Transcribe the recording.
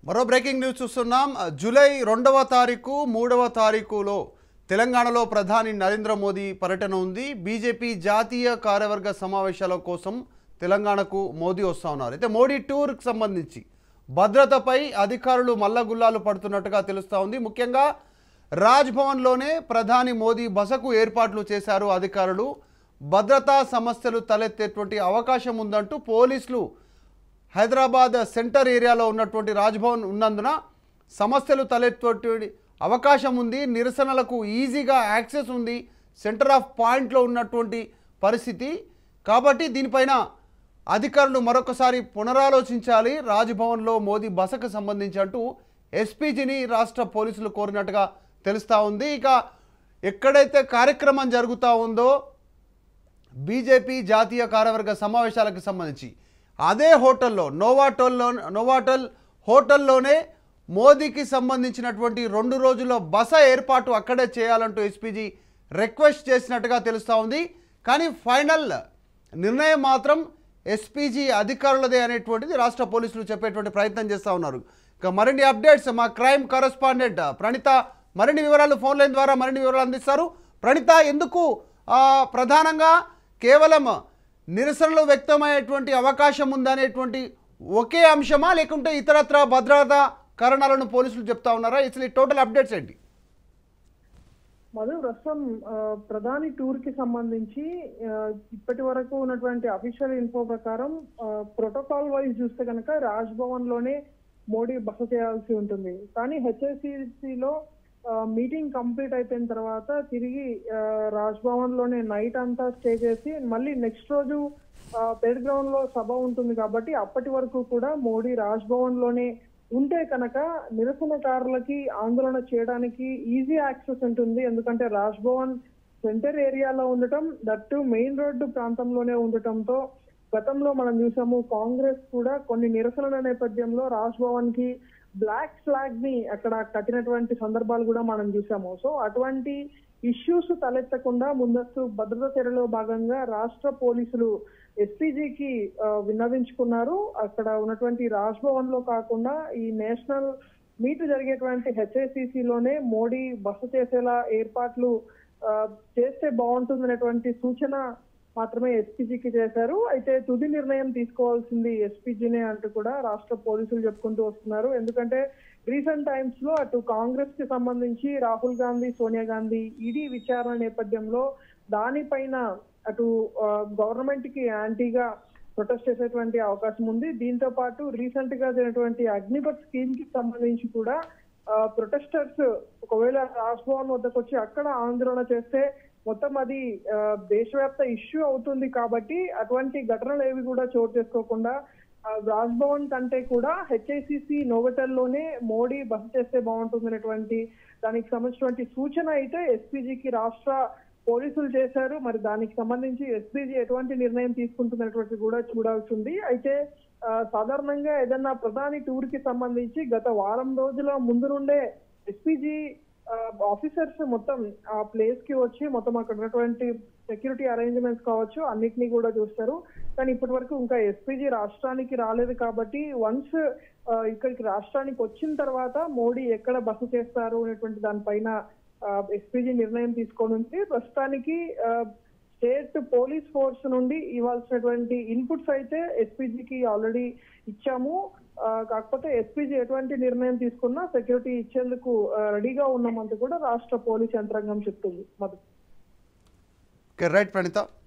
మరో breaking news చూస్తున్నాం July రెండవ తారీఖు మూడవ తారీఖులో తెలంగాణలో ప్రధాని నరేంద్ర మోదీ పర్యటన ఉంది బీజేపీ జాతీయ కార్యవర్గ సమావేశాల కోసం తెలంగాణకు మోదీ వస్తూ ఉన్నారు అయితే మోడీ టూర్కి సంబంధించి భద్రతపై అధికారులు మల్లగుల్లాలు పడుతున్నట్టుగా తెలుస్తూ ఉంది ముఖ్యంగా రాజ్భవన్లోనే ప్రధాని మోదీ బసకు ఏర్పాట్లు చేశారు అధికారులు భద్రతా సమస్యలు తలెత్తేటువంటి అవకాశం ఉందంటూ పోలీసులు హైదరాబాద్ సెంటర్ ఏరియాలో ఉన్నటువంటి రాజ్భవన్ ఉన్నందున సమస్యలు తలెత్తే అవకాశం ఉంది నిరసనలకు ఈజీగా యాక్సెస్ ఉంది సెంటర్ ఆఫ్ పాయింట్లో ఉన్నటువంటి పరిస్థితి కాబట్టి దీనిపైన అధికారులు మరొకసారి పునరాలోచించాలి రాజ్భవన్లో మోదీ బసకు సంబంధించి అంటూ ఎస్పీజీని రాష్ట్ర పోలీసులు కోరినట్టుగా తెలుస్తూ ఉంది ఇక ఎక్కడైతే కార్యక్రమం జరుగుతూ ఉందో బీజేపీ జాతీయ కార్యవర్గ సమావేశాలకు సంబంధించి అదే హోటల్లో నోవాటోల్లో నోవాటల్ హోటల్లోనే మోదీకి సంబంధించినటువంటి రెండు రోజుల బస ఏర్పాటు అక్కడే చేయాలంటూ ఎస్పీజీ రిక్వెస్ట్ చేసినట్టుగా తెలుస్తూ ఉంది కానీ ఫైనల్ నిర్ణయం మాత్రం ఎస్పీజీ అధికారులదే అనేటువంటిది రాష్ట్ర పోలీసులు చెప్పేటువంటి ప్రయత్నం చేస్తూ ఉన్నారు ఇక మరిన్ని అప్డేట్స్ మా క్రైమ్ కరస్పాండెంట్ ప్రణిత మరిన్ని వివరాలు ఫోన్ లైన్ ద్వారా మరిన్ని వివరాలు అందిస్తారు ప్రణిత ఎందుకు ఆ, ప్రధానంగా కేవలం నిరసనలు వ్యక్తమయ్యేటువంటి అవకాశం ఉందనేటువంటి ఒకే అంశమా లేకుంటే ఇతరత్ర భద్రతా కారణాలను పోలీసులు చెప్తా ఉన్నారా అసలు ఈ టోటల్ అప్డేట్స్ ఏంటి మధు ప్రస్తుతం ఆ, ప్రధాని టూర్ కి సంబంధించి ఆ, ఇప్పటి వరకు ఉన్నటువంటి అఫీషియల్ ఇన్ఫో ప్రకారం ప్రోటోకాల్ వైజ్ చూస్తే కనుక రాజ్ భవన్ లోనే మోడీ బస చేయాల్సి ఉంటుంది కానీ హెచ్ఐసిసిలో మీటింగ్ కంప్లీట్ అయిపోయిన తర్వాత తిరిగి ఆ, రాజ్ భవన్ లోనే నైట్ అంతా స్టే చేసి మళ్ళీ నెక్స్ట్ రోజు పెడ్ గ్రౌండ్ లో సభ ఉంటుంది కాబట్టి అప్పటి వరకు కూడా మోడీ రాజ్ భవన్ లోనే ఉంటే కనుక నిరసనకారులకి ఆందోళన చేయడానికి ఈజీ యాక్సెస్ ఉంటుంది ఎందుకంటే రాజ్ భవన్ సెంటర్ ఏరియాలో ఉండటం దట్టు మెయిన్ రోడ్డు ప్రాంతంలోనే ఉండటంతో గతంలో మనం చూసాము కాంగ్రెస్ కూడా కొన్ని నిరసనల నేపథ్యంలో రాజ్ భవన్ కి బ్లాక్ ఫ్లాగ్ ని అక్కడ కట్టినటువంటి సందర్భాలు కూడా మనం చూసాము సో అటువంటి ఇష్యూస్ తలెత్తకుండా ముందస్తు భద్రతా చర్యలో భాగంగా రాష్ట్ర పోలీసులు ఎస్పీజీకి విన్నవించుకున్నారు అక్కడ ఉన్నటువంటి రాజ్ భవన్ లో కాకుండా ఈ నేషనల్ మీట్ జరిగేటువంటి HICC లోనే మోడీ బస చేసేలా ఏర్పాట్లు ఆ, చేస్తే బాగుంటుందనేటువంటి సూచన మాత్రమే ఎస్పీజీకి చేశారు అయితే తుది నిర్ణయం తీసుకోవాల్సింది ఎస్పీజీనే అంటూ కూడా రాష్ట్ర పోలీసులు చెప్పుకుంటూ వస్తున్నారు ఎందుకంటే రీసెంట్ టైమ్స్ లో అటు కాంగ్రెస్ కి సంబంధించి రాహుల్ గాంధీ సోనియా గాంధీ ఈడీ విచారణ నేపథ్యంలో దానిపైన అటు గవర్నమెంట్ కి యాంటీగా ప్రొటెస్ట్ చేసేటువంటి అవకాశం ఉంది దీంతో పాటు రీసెంట్ గా జరిగినటువంటి అగ్నిపత్ స్కీమ్ కి సంబంధించి కూడా ప్రొటెస్టర్స్ ఒకవేళ రాజ్భవన్ వద్దకు వచ్చి అక్కడ ఆందోళన చేస్తే మొత్తం అది ఆ, దేశవ్యాప్త ఇష్యూ అవుతుంది కాబట్టి అటువంటి ఘటనలు ఏవి కూడా చోటు చేసుకోకుండా ఆ, రాజ్భవన్ కంటే కూడా హెచ్ఐసిసి నోవెటల్లోనే మోడీ బస చేస్తే బాగుంటుంది అనేటువంటి దానికి సంబంధించినటువంటి సూచన అయితే ఎస్పీజీకి రాష్ట్ర పోలీసులు చేశారు మరి దానికి సంబంధించి ఎస్పీజీ ఎటువంటి నిర్ణయం తీసుకుంటున్నటువంటి కూడా చూడాల్సి ఉంది అయితే ఆ, సాధారణంగా ఏదన్నా ప్రధాని టూర్ కి సంబంధించి గత వారం రోజుల ముందు నుండే ఎస్పీజీ ఆఫీసర్స్ మొత్తం ఆ ప్లేస్ కి వచ్చి మొత్తం అక్కడ ఉన్నటువంటి సెక్యూరిటీ అరేంజ్మెంట్స్ కావచ్చు అన్నిటినీ కూడా చూస్తారు కానీ ఇప్పటి వరకు ఇంకా ఎస్పీజీ రాష్ట్రానికి రాలేదు కాబట్టి వన్స్ ఇక్కడికి రాష్ట్రానికి వచ్చిన తర్వాత మోడీ ఎక్కడ బస చేస్తారు అనేటువంటి దానిపైన ఎస్పీజీ నిర్ణయం తీసుకోనుంది ప్రస్తుతానికి స్టేట్ పోలీస్ ఫోర్స్ నుండి ఇవ్వాల్సినటువంటి ఇన్పుట్స్ అయితే ఎస్పీజీకి ఆల్రెడీ ఇచ్చాము ఆ, కాకపోతే ఎస్పీజీ ఎటువంటి నిర్ణయం తీసుకున్నా సెక్యూరిటీ ఇచ్చేందుకు ఆ, రెడీగా ఉన్నామంటూ కూడా రాష్ట్ర పోలీస్ యంత్రాంగం చెప్తుంది మధు ఓకే రైట్ ప్రణిత